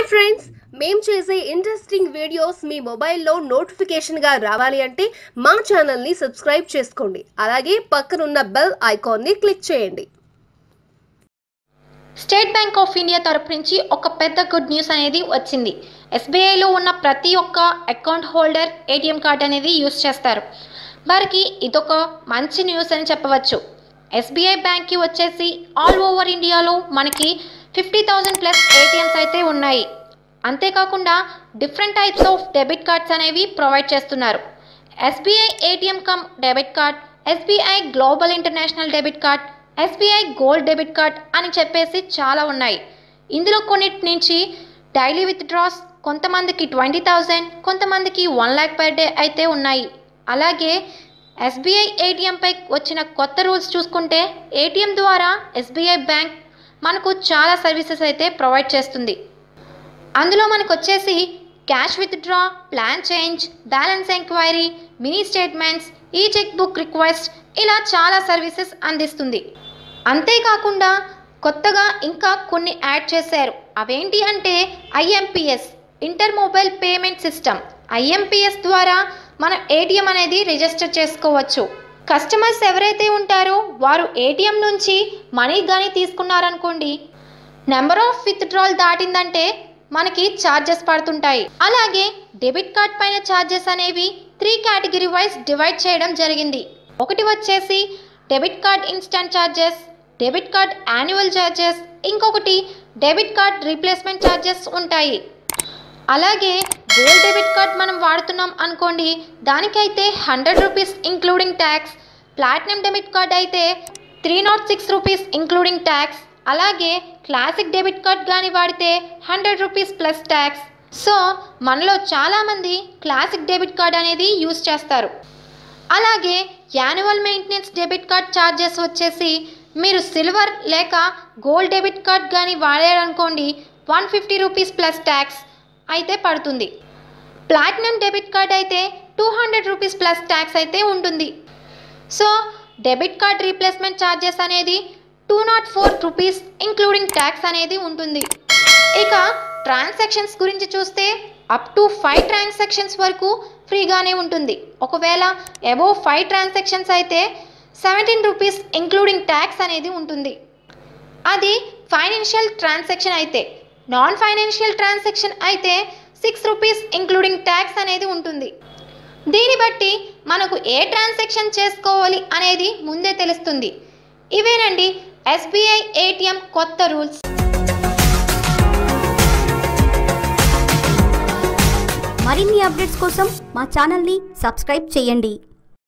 friends మేము చేసే interesting videos మీ మొబైల్లో నోటిఫికేషన్గా రావాలి అంటే మా ఛానల్ని సబ్స్క్రైబ్ చేసుకోండి అలాగే పక్కనున్న బెల్ ఐకాన్ని క్లిక్ చేయండి స్టేట్ బ్యాంక్ ఆఫ్ ఇండియా తరపు నుంచి ఒక పెద్ద గుడ్ న్యూస్ అనేది వచ్చింది ఎస్బీఐలో ఉన్న ప్రతి ఒక్క అకౌంట్ హోల్డర్ ఏటీఎం కార్డ్ అనేది యూస్ చేస్తారు వారికి ఇదొక మంచి న్యూస్ అని చెప్పవచ్చు ఎస్బీఐ బ్యాంక్కి వచ్చేసి ఆల్ ఓవర్ ఇండియాలో మనకి ఫిఫ్టీ థౌజండ్ ప్లస్ ఏటీఎంస్ అయితే ఉన్నాయి అంతేకాకుండా different types of debit cards అనేవి ప్రొవైడ్ చేస్తున్నారు SBI ATM cum debit card SBI global international debit card SBI gold debit card అని చెప్పేసి చాలా ఉన్నాయి ఇందులో కొన్నిటి నుంచి డైలీ విత్డ్రాస్ కొంతమందికి ట్వంటీ థౌజండ్ కొంతమందికి వన్ ల్యాక్ పర్ డే అయితే ఉన్నాయి అలాగే ఎస్బీఐ ఏటీఎంపై వచ్చిన కొత్త రూల్స్ చూసుకుంటే ఏటీఎం ద్వారా ఎస్బీఐ బ్యాంక్ మనకు చాలా సర్వీసెస్ అయితే ప్రొవైడ్ చేస్తుంది అందులో మనకు వచ్చేసి cash withdraw plan change balance enquiry mini statements ఈ చెక్ బుక్ రిక్వెస్ట్ ఇలా చాలా సర్వీసెస్ అందిస్తుంది అంతేకాకుండా కొత్తగా ఇంకా కొన్ని యాడ్ చేశారు అవేంటి అంటే IMPS inter mobile payment system IMPS ద్వారా మన ఏటీఎం అనేది రిజిస్టర్ చేసుకోవచ్చు కస్టమర్స్ ఎవరైతే ఉంటారో వారు ఏటీఎం నుంచి మనీ కానీ తీసుకున్నారనుకోండి నెంబర్ ఆఫ్ విత్డ్రాల్ దాటిందంటే మనకి ఛార్జెస్ పడుతుంటాయి అలాగే డెబిట్ కార్డ్ పైన ఛార్జెస్ అనేవి త్రీ కేటగిరీ వైజ్ డివైడ్ చేయడం జరిగింది ఒకటి వచ్చేసి debit card instant charges debit card annual charges ఇంకొకటి డెబిట్ కార్డ్ రీప్లేస్మెంట్ ఛార్జెస్ ఉంటాయి అలాగే గోల్డ్ డెబిట్ కార్డ్ మనం వాడుతున్నాం అనుకోండి దానికైతే hundred rupees including tax platinum debit card అయితే three nought six rupees including tax అలాగే క్లాసిక్ డెబిట్ కార్డ్ కానీ వాడితే hundred rupees plus tax so మనలో చాలామంది క్లాసిక్ డెబిట్ కార్డ్ అనేది యూస్ చేస్తారు అలాగే annual maintenance debit card charges వచ్చేసి మీరు సిల్వర్ లేక గోల్డ్ డెబిట్ కార్డ్ కానీ వాడారనుకోండి one fifty rupees plus tax అయితే పడుతుంది ప్లాటినం డెబిట్ కార్డ్ అయితే two hundred rupees plus tax అయితే ఉంటుంది so debit card replacement charges అనేది two nought four rupees including tax అనేది ఉంటుంది ఇక ట్రాన్సాక్షన్స్ గురించి చూస్తే అప్ టు ఫైవ్ ట్రాన్సాక్షన్స్ వరకు ఫ్రీగానే ఉంటుంది ఒకవేళ అబోవ్ ఫైవ్ ట్రాన్సాక్షన్స్ అయితే సెవెంటీన్ రూపీస్ ఇంక్లూడింగ్ ట్యాక్స్ అనేది ఉంటుంది అది ఫైనాన్షియల్ ట్రాన్సాక్షన్ అయితే నాన్ ఫైనాన్షియల్ ట్రాన్సాక్షన్ అయితే సిక్స్ రూపీస్ ఇంక్లూడింగ్ ట్యాక్స్ అనేది ఉంటుంది దీన్ని బట్టి మనకు ఏ ట్రాన్సాక్షన్ చేసుకోవాలి అనేది ముందే తెలుస్తుంది ఇవేనండి ఎస్బీఐ ఏటీఎం కొత్త రూల్స్ మరిన్ని అప్డేట్స్ కోసం మా ఛానల్ని సబ్స్క్రైబ్ చేయండి